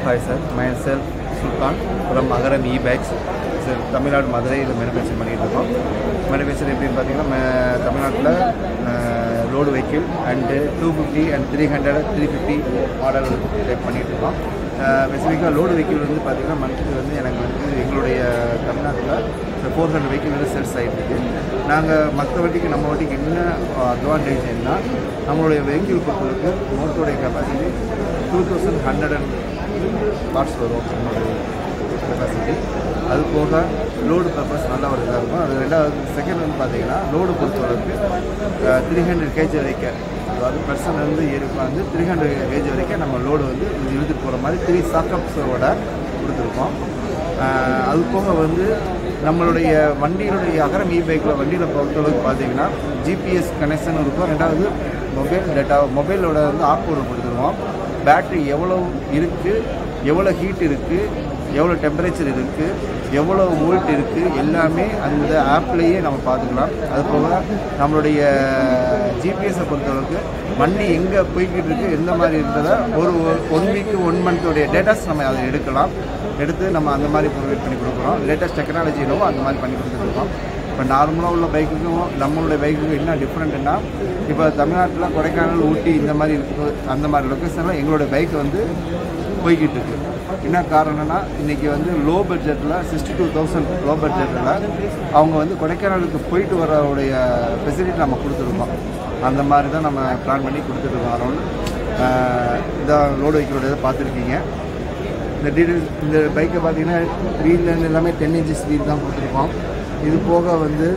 Hi sir, myself Sultan from Agaram e-bikes. Sir Tamil Nadu மதுரையில் manufacture பண்ணிகிட்டு இருக்கோம் மேனுஃபேக்சர் எப்படின்னு பார்த்தீங்கன்னா மே- தமிழ்நாட்டில் road vehicle and two fifty and three hundred three fifty model பண்ணிகிட்டு இருக்கோம் ஸ்பெசிஃபிக்காக லோடு வெஹிக்கிள் வந்து பார்த்தீங்கன்னா மந்த்லி வந்து எனக்கு வந்து எங்களுடைய தமிழ்நாட்டில் ஃபோர் ஹண்ட்ரட் வெஹிக்கிள் வந்து சேல்ஸ் ஆகிட்டு இருக்கு நாங்கள் மற்ற வண்டிக்கு நம்ம வண்டிக்கு என்ன அட்வான்டேஜ் என்ன நம்மளுடைய வெஹிக்கிள் பொறுத்தவரைக்கு மோட்டருடைய capacity two thousand hundred and watts வரும் நம்மளுடைய கெப்பாசிட்டி அது போக லோடு பர்பஸ் நல்ல ஒரு இதாக இருக்கும் அது ரெண்டாவது செகண்ட் வந்து பார்த்தீங்கன்னா லோடு பொறுத்தளவுக்கு த்ரீ ஹண்ட்ரட் கேஜி வரைக்கும் அதாவது பர்சன் வந்து ஏறி வந்து த்ரீ ஹண்ட்ரட் கேஜி வரைக்கும் நம்ம லோடு வந்து இழுத்துட்டு போகிற மாதிரி த்ரீ சாக்கப்ஸோட கொடுத்துருக்கோம் அஹ் அது போக வந்து நம்மளுடைய வண்டியினுடைய அகரம் இ பைக்கில் வண்டியில் பொறுத்தளவுக்கு பார்த்தீங்கன்னா ஜிபிஎஸ் கனெக்ஷன் இருக்கும் ரெண்டாவது மொபைல் டேட்டா மொபைலோட வந்து ஆப் ஒரு கொடுத்துருவோம் பேட்ரி எவ்வளோ இருக்குது எவ்வளோ ஹீட் இருக்குது எவ்வளோ டெம்பரேச்சர் இருக்குது எவ்வளோ வோல்ட் இருக்குது எல்லாமே அந்த ஆப்லேயே நம்ம பார்த்துக்கலாம் அது போக நம்மளுடைய ஜிபிஎஸை பொறுத்தளவுக்கு வண்டி எங்கே போய்கிட்டு இருக்கு எந்த மாதிரி இருந்ததை ஒரு ஒன் வீக்கு ஒன் மந்த்தோடைய டேட்டாஸ் நம்ம அதை எடுக்கலாம் எடுத்து நம்ம அந்த மாதிரி ப்ரொவைட் பண்ணி கொடுக்குறோம் லேட்டஸ்ட் டெக்னாலஜி என்னவோ அந்த மாதிரி பண்ணி கொடுத்துருக்கோம் இப்போ நார்மலாக உள்ள பைக்குக்கும் நம்மளுடைய பைக்குக்கும் என்ன டிஃப்ரெண்ட்னா இப்போ தமிழ்நாட்டில் கொடைக்கானல் ஊட்டி இந்த மாதிரி இருக்கு அந்த மாதிரி லொக்கேஷனில் எங்களுடைய பைக் வந்து போய்கிட்டு இருக்கு என்ன காரணம்னா இன்றைக்கி வந்து லோ பட்ஜெட்டில் சிக்ஸ்டி டூ தௌசண்ட் லோ பட்ஜெட்டில் அவங்க வந்து கொடைக்கானலுக்கு போயிட்டு வரவுடைய ஃபெசிலிட்டி நம்ம கொடுத்துருக்கோம் அந்த மாதிரி தான் நம்ம பிளான் பண்ணி கொடுத்துருக்கோம் அரௌண்ட் இதான் லோடு வைக்கிறோட இதை பார்த்துருக்கீங்க இந்த டீடைல்ஸ் இந்த பைக்கை பார்த்தீங்கன்னா வீல்லேருந்து எல்லாமே டென் இன்ச்சஸ் வீல் தான் கொடுத்துருக்கோம் இது போக வந்து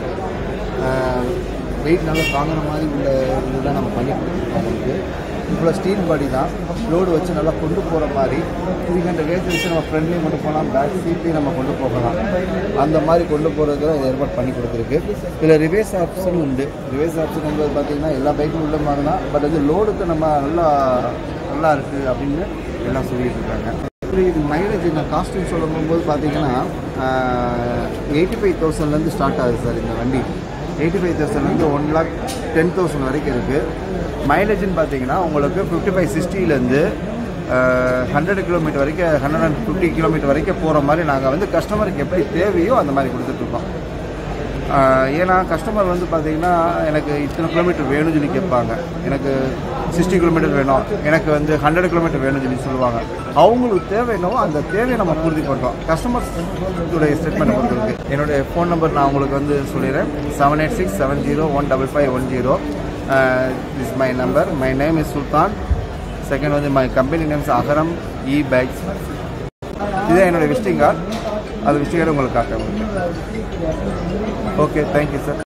வெயிட் நல்லா தாங்குற மாதிரி உள்ள இதுதான் நம்ம பண்ணி கொடுத்துருக்கோம் உங்களுக்கு இவ்வளோ ஸ்டீல் பாடி தான் லோடு வச்சு நல்லா கொண்டு போகிற மாதிரி த்ரீ ஹண்ட்ரட் கேஜ் வச்சு நம்ம ஃப்ரண்ட்லேயும் கொண்டு போகலாம் பேக் சீட்லேயும் நம்ம கொண்டு போகலாம் அந்த மாதிரி கொண்டு போகிறதுக்கு தான் இது ஏற்பாடு பண்ணி கொடுத்துருக்கு இதில் ரிவேஸ் ஆப்ஷன் உண்டு ரிவேஸ் ஆப்ஷன் வந்து பார்த்தீங்கன்னா எல்லா பைக்கும் உள்ள மாதிரி தான் பட் வந்து லோடுக்கு நம்ம நல்லா நல்லா இருக்குது அப்படின்னு எல்லாம் சொல்லிட்டு இருக்காங்க இப்படி இது மைலேஜ் நான் காஸ்டியூம் சொல்லும் போது பார்த்தீங்கன்னா எயிட்டி ஃபைவ் தௌசண்ட்லேருந்து ஸ்டார்ட் ஆகுது சார் இந்த வண்டி எயிட்டி ஃபைவ் தௌசண்ட்லேருந்து ஒன் லேக் டென் தௌசண்ட் வரைக்கும் இருக்குது மைலேஜ்னு பார்த்தீங்கன்னா உங்களுக்கு ஃபிஃப்டி ஃபைவ் சிக்ஸ்டிலேருந்து ஹண்ட்ரட் கிலோமீட்டர் வரைக்கும் ஹண்ட்ரட் அண்ட் ஃபிஃப்டி கிலோமீட்டர் வரைக்கும் போகிற மாதிரி நாங்கள் வந்து கஸ்டமருக்கு எப்படி தேவையோ அந்த மாதிரி கொடுத்துட்ருக்கோம் ஆஹ் ஏன்னா கஸ்டமர் வந்து பார்த்தீங்கன்னா எனக்கு இத்தனை கிலோமீட்டர் வேணும்னு சொல்லி கேட்பாங்க எனக்கு சிக்ஸ்டி கிலோமீட்டர் வேணும் எனக்கு வந்து ஹண்ட்ரட் கிலோமீட்டர் வேணும்னு சொல்லி சொல்லுவாங்க அவங்களுக்கு தேவை என்னவோ அந்த தேவையை நம்ம பூர்த்தி பண்ணுறோம் கஸ்டமர்ஸுடைய ஸ்டேட்மெண்ட் பொறுத்தவரைக்கு என்னுடைய ஃபோன் நம்பர் நான் உங்களுக்கு வந்து சொல்லிடுறேன் seven eight six seven zero one double five one zero is my number my name is Sultan second வந்து my company names Agaram e bikes இதே என்னுடைய விசிட்டிங் கார்டு அது விசிட்டிங் கார்டு உங்களுக்கு காட்டுறேன் ஓகே தேங்க்யூ சார்